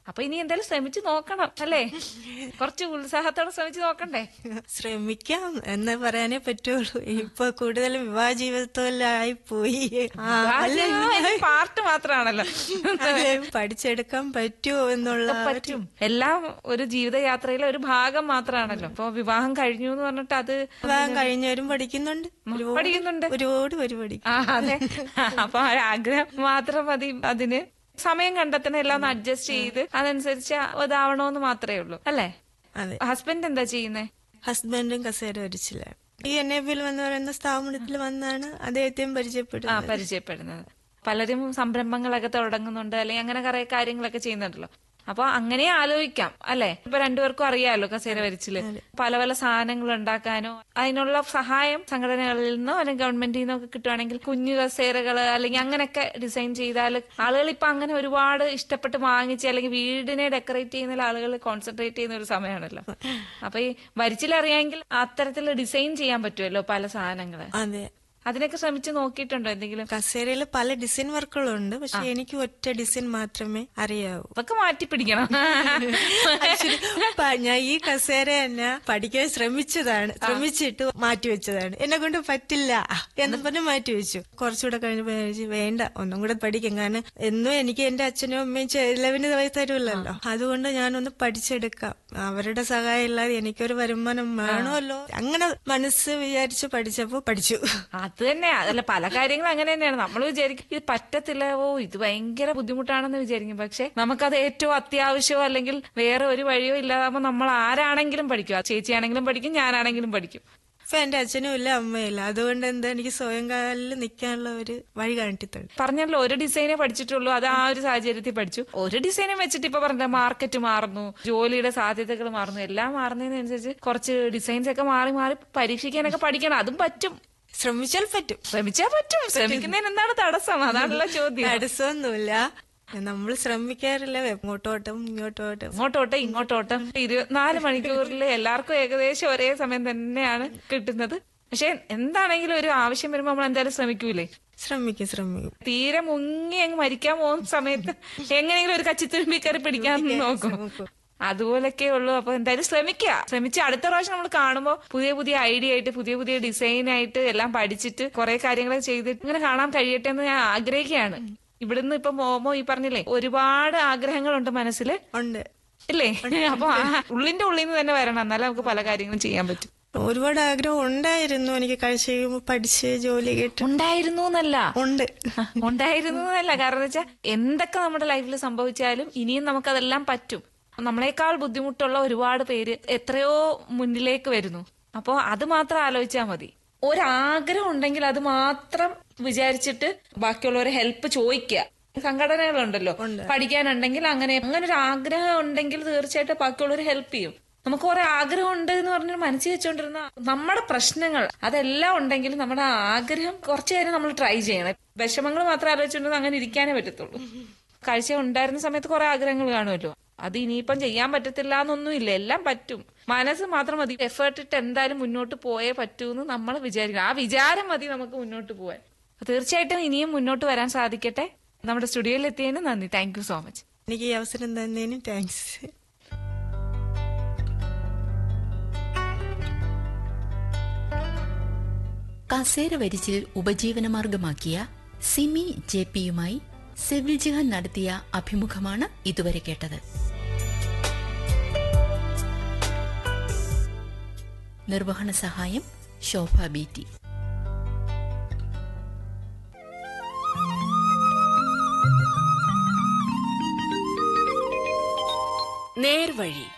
അപ്പൊ ഇനി എന്തായാലും ശ്രമിച്ചു നോക്കണം അല്ലേ കുറച്ച് ഉത്സാഹത്തോടെ ശ്രമിച്ചു നോക്കണ്ടേ ശ്രമിക്കാം എന്ന് പറയാനേ പറ്റുള്ളൂ ഇപ്പൊ കൂടുതലും വിവാഹ ജീവിതത്തിലായി പോയി ആ, അല്ല, പാർട്ട് മാത്രമാണല്ലോ അതെ, പഠിച്ചെടുക്കാൻ പറ്റുമോ എന്നുള്ള ആ ഒരു- പറ്റും എല്ലാം ഒരു ജീവിതയാത്രയിലെ ഒരു ഭാഗം മാത്രമാണല്ലോ ഇപ്പൊ വിവാഹം കഴിഞ്ഞു എന്ന് പറഞ്ഞിട്ട് അത് വിവാഹം കഴിഞ്ഞവരും പഠിക്കുന്നുണ്ട് ഒരുപാട് പഠിക്കുന്നുണ്ട് ഒരുപാട് പേര് പഠിക്കും ആ അതെ അപ്പൊ ആ ഒരു ആഗ്രഹം മാത്രം മതി അതിന് സമയം കണ്ടെത്തണം എല്ലാം ഒന്ന് അഡ്ജസ്റ്റ് ചെയ്ത് അതനുസരിച്ച് ഇതാവണോന്ന് മാത്രമേ ഉള്ളൂ അല്ലേ അതെ ഹസ്ബൻഡ് എന്താ ചെയ്യുന്നേ ഹസ്ബൻഡും കസേര വരച്ചില്ല ഈ എൻ എ ബിൽ എന്ന് പറയുന്ന സ്ഥാപനത്തിൽ വന്നാണ് അദ്ദേഹത്തെയും ആ പരിചയപ്പെടുന്നത് പരിചയപ്പെടുന്നത് പലരും സംരംഭങ്ങളൊക്കെ തുടങ്ങുന്നുണ്ട് അല്ലെങ്കിൽ അങ്ങനെ കുറെ കാര്യങ്ങളൊക്കെ ചെയ്യുന്നുണ്ടല്ലോ അപ്പൊ അങ്ങനെ ആലോചിക്കാം അല്ലെ ഇപ്പൊ രണ്ടുപേർക്കും അറിയാലോ കസേര വരിച്ചില് പല പല സാധനങ്ങൾ ഉണ്ടാക്കാനോ അതിനുള്ള സഹായം സംഘടനകളിൽ നിന്നോ അല്ലെങ്കിൽ ഗവൺമെന്റിൽ നിന്നോ ഒക്കെ കിട്ടുവാണെങ്കിൽ കുഞ്ഞു കസേരകള് അല്ലെങ്കിൽ അങ്ങനെയൊക്കെ ഡിസൈൻ ചെയ്താൽ ആളുകൾ ഇപ്പൊ അങ്ങനെ ഒരുപാട് ഇഷ്ടപ്പെട്ട് വാങ്ങിച്ച് അല്ലെങ്കിൽ വീടിനെ ഡെക്കറേറ്റ് ചെയ്യുന്ന ആളുകൾ കോൺസെൻട്രേറ്റ് ചെയ്യുന്ന ഒരു സമയമാണല്ലോ അപ്പൊ ഈ വരിച്ചിലറിയാമെങ്കിൽ അത്തരത്തിൽ ഡിസൈൻ ചെയ്യാൻ പറ്റുമല്ലോ പല സാധനങ്ങള് അതെ അതിനൊക്കെ ശ്രമിച്ചു നോക്കിയിട്ടുണ്ടോ എന്തെങ്കിലും കസേരയിൽ പല ഡിസൈൻ വർക്കുകളുണ്ട് പക്ഷെ എനിക്ക് ഒറ്റ ഡിസൈൻ മാത്രമേ അറിയാവൂ അതൊക്കെ മാറ്റി പിടിക്കണം Actually, പ- ഞാൻ ഈ കസേര തന്നെ പഠിക്കാൻ ശ്രമിച്ചതാണ് ശ്രമിച്ചിട്ട് മാറ്റിവെച്ചതാണ് എന്നെ കൊണ്ട് പറ്റില്ല എന്ന് പറഞ്ഞ് മാറ്റിവെച്ചു കുറച്ചുകൂടെ കഴിഞ്ഞപ്പോ ഞാൻ വിചാരിച്ചു, വേണ്ട ഒന്നും കൂടെ പഠിക്കാം കാരണം എന്നും എനിക്ക് എന്റെ അച്ഛനും അമ്മയും ചെലവിന് തരുമല്ലോ അതുകൊണ്ട് ഞാനൊന്ന് പഠിച്ചെടുക്കാം അവരുടെ സഹായം ഇല്ലാതെ എനിക്കൊരു വരുമാനം വേണമല്ലോ അങ്ങനെ മനസ്സ് വിചാരിച്ച് പഠിച്ചപ്പോ പഠിച്ചു അത് തന്നെ അതല്ല പല കാര്യങ്ങളും അങ്ങനെ തന്നെയാണ് നമ്മൾ വിചാരിക്കും ഇത് പറ്റത്തില്ല ഓ ഇത് ഭയങ്കര ബുദ്ധിമുട്ടാണെന്ന് വിചാരിക്കും പക്ഷെ നമുക്കത് ഏറ്റവും അത്യാവശ്യമോ അല്ലെങ്കിൽ വേറെ ഒരു വഴിയോ ഇല്ലാതാകുമ്പോൾ നമ്മൾ ആരാണെങ്കിലും പഠിക്കും ആ ചേച്ചിയാണെങ്കിലും പഠിക്കും ഞാനാണെങ്കിലും പഠിക്കും ഇപ്പൊ എന്റെ അച്ഛനും ഇല്ല അമ്മയില്ല അതുകൊണ്ട് എന്താ എനിക്ക് സ്വയം കാലിൽ നിൽക്കാനുള്ള ഒരു വഴി കാണിത്തന്നു പറഞ്ഞല്ലോ ഒരു ഡിസൈനേ പഠിച്ചിട്ടുള്ളൂ അത് ആ ഒരു സാഹചര്യത്തിൽ പഠിച്ചു ഒരു ഡിസൈനെ വെച്ചിട്ട് ഇപ്പൊ പറഞ്ഞ മാർക്കറ്റ് മാറുന്നു ജോലിയുടെ സാധ്യതകൾ മാറുന്നു എല്ലാം മാറുന്നതിനനുസരിച്ച് കുറച്ച് ഡിസൈൻസ് ഒക്കെ മാറി മാറി പരീക്ഷിക്കാനൊക്കെ പഠിക്കണം അതും പറ്റും ശ്രമിച്ചാൽ പറ്റും ശ്രമിച്ചാ പറ്റും ശ്രമിക്കുന്നതിന് എന്താണ് തടസ്സം അതാണല്ലോ ചോദ്യം തടസ്സമൊന്നുമില്ല നമ്മൾ ശ്രമിക്കാറില്ല ഇങ്ങോട്ടോട്ടം ഇങ്ങോട്ടോട്ടം ഇങ്ങോട്ടോട്ടെ ഇങ്ങോട്ടോട്ടെ ഇരുപത്തിനാല് മണിക്കൂറിൽ എല്ലാവർക്കും ഏകദേശം ഒരേ സമയം തന്നെയാണ് കിട്ടുന്നത് പക്ഷെ എന്താണെങ്കിലും ഒരു ആവശ്യം വരുമ്പോ നമ്മൾ എന്തായാലും ശ്രമിക്കൂലേ ശ്രമിക്കും ശ്രമിക്കും തീരെ മുങ്ങി അങ്ങ് മരിക്കാൻ പോകുന്ന സമയത്ത് എങ്ങനെയെങ്കിലും ഒരു കച്ചിത്തുരുമ്പി കയറി പിടിക്കാൻ നോക്കും അതുപോലൊക്കെ ഉള്ളൂ അപ്പൊ എന്തായാലും ശ്രമിക്കുക ശ്രമിച്ച് അടുത്ത പ്രാവശ്യം നമ്മൾ കാണുമ്പോൾ പുതിയ പുതിയ ഐഡിയ ആയിട്ട് പുതിയ പുതിയ ഡിസൈൻ ആയിട്ട് എല്ലാം പഠിച്ചിട്ട് കുറെ കാര്യങ്ങൾ ചെയ്തിട്ട് ഇങ്ങനെ കാണാൻ കഴിയട്ടെ എന്ന് ഞാൻ ആഗ്രഹിക്കുകയാണ് ഇവിടുന്ന് ഇപ്പൊ മോമോ ഈ പറഞ്ഞില്ലേ ഒരുപാട് ആഗ്രഹങ്ങളുണ്ട് മനസ്സിൽ ഉണ്ട് ഇല്ലേ അപ്പൊ ആ ഉള്ളിന്റെ ഉള്ളിൽ നിന്ന് തന്നെ വരണം എന്നാലേ നമുക്ക് പല കാര്യങ്ങളും ചെയ്യാൻ പറ്റും ഒരുപാട് ആഗ്രഹം ഉണ്ടായിരുന്നു എനിക്ക് കഴിച്ച് കഴിയുമ്പോ പഠിച്ച് ജോലി കിട്ടും ഉണ്ടായിരുന്നു എന്നല്ല ഉണ്ട് ഉണ്ടായിരുന്നു എന്നല്ല കാരണം എന്ന് വെച്ചാൽ എന്തൊക്കെ നമ്മുടെ ലൈഫിൽ സംഭവിച്ചാലും ഇനിയും നമുക്കതെല്ലാം പറ്റും നമ്മളെക്കാൾ ബുദ്ധിമുട്ടുള്ള ഒരുപാട് പേര് എത്രയോ മുന്നിലേക്ക് വരുന്നു അപ്പോ അത് മാത്രം ആലോചിച്ചാൽ മതി ഒരാഗ്രഹം ഉണ്ടെങ്കിൽ അത് മാത്രം വിചാരിച്ചിട്ട് ബാക്കിയുള്ളവരെ ഹെൽപ്പ് ചോദിക്കുക സംഘടനകളുണ്ടല്ലോ പഠിക്കാനുണ്ടെങ്കിൽ അങ്ങനെ അങ്ങനെ ഒരു ആഗ്രഹം ഉണ്ടെങ്കിൽ തീർച്ചയായിട്ടും ബാക്കിയുള്ളവർ ഹെൽപ്പ് ചെയ്യും നമുക്ക് കുറെ ആഗ്രഹം ഉണ്ട് എന്ന് പറഞ്ഞ് മനസ്സിൽ വെച്ചോണ്ടിരുന്ന നമ്മുടെ പ്രശ്നങ്ങൾ അതെല്ലാം ഉണ്ടെങ്കിൽ നമ്മുടെ ആഗ്രഹം കുറച്ചു നേരം നമ്മൾ ട്രൈ ചെയ്യണം വിഷമങ്ങൾ മാത്രം ആലോചിച്ചുകൊണ്ടൊന്നും അങ്ങനെ ഇരിക്കാനേ പറ്റത്തുള്ളൂ കാഴ്ച ഉണ്ടായിരുന്ന സമയത്ത് കുറെ ആഗ്രഹങ്ങൾ കാണുമല്ലോ അത് ഇനിയിപ്പം ചെയ്യാൻ പറ്റത്തില്ല എന്നൊന്നുമില്ല എല്ലാം പറ്റും മനസ്സ് മാത്രം മതി എഫേർട്ട് ഇട്ട് എന്തായാലും മുന്നോട്ട് പോയേ പറ്റൂ എന്ന് നമ്മൾ വിചാരിക്കണം ആ വിചാരം മതി നമുക്ക് മുന്നോട്ട് പോവാൻ അപ്പൊ തീർച്ചയായിട്ടും ഇനിയും മുന്നോട്ട് വരാൻ സാധിക്കട്ടെ നമ്മുടെ സ്റ്റുഡിയോയിൽ എത്തിയതിന് നന്ദി താങ്ക് യു സോ മച്ച് എനിക്ക് ഈ അവസരം തന്നതിനും താങ്ക്സ് കസേര വരിച്ചിൽ ഉപജീവനമാർഗമാക്കിയ സിമി ജെ പിയുമായി സെവിൽ ജിഹാൻ നടത്തിയ അഭിമുഖമാണ് ഇതുവരെ കേട്ടത് നിർവഹണ സഹായം ശോഭ ബി ടി നേർവഴി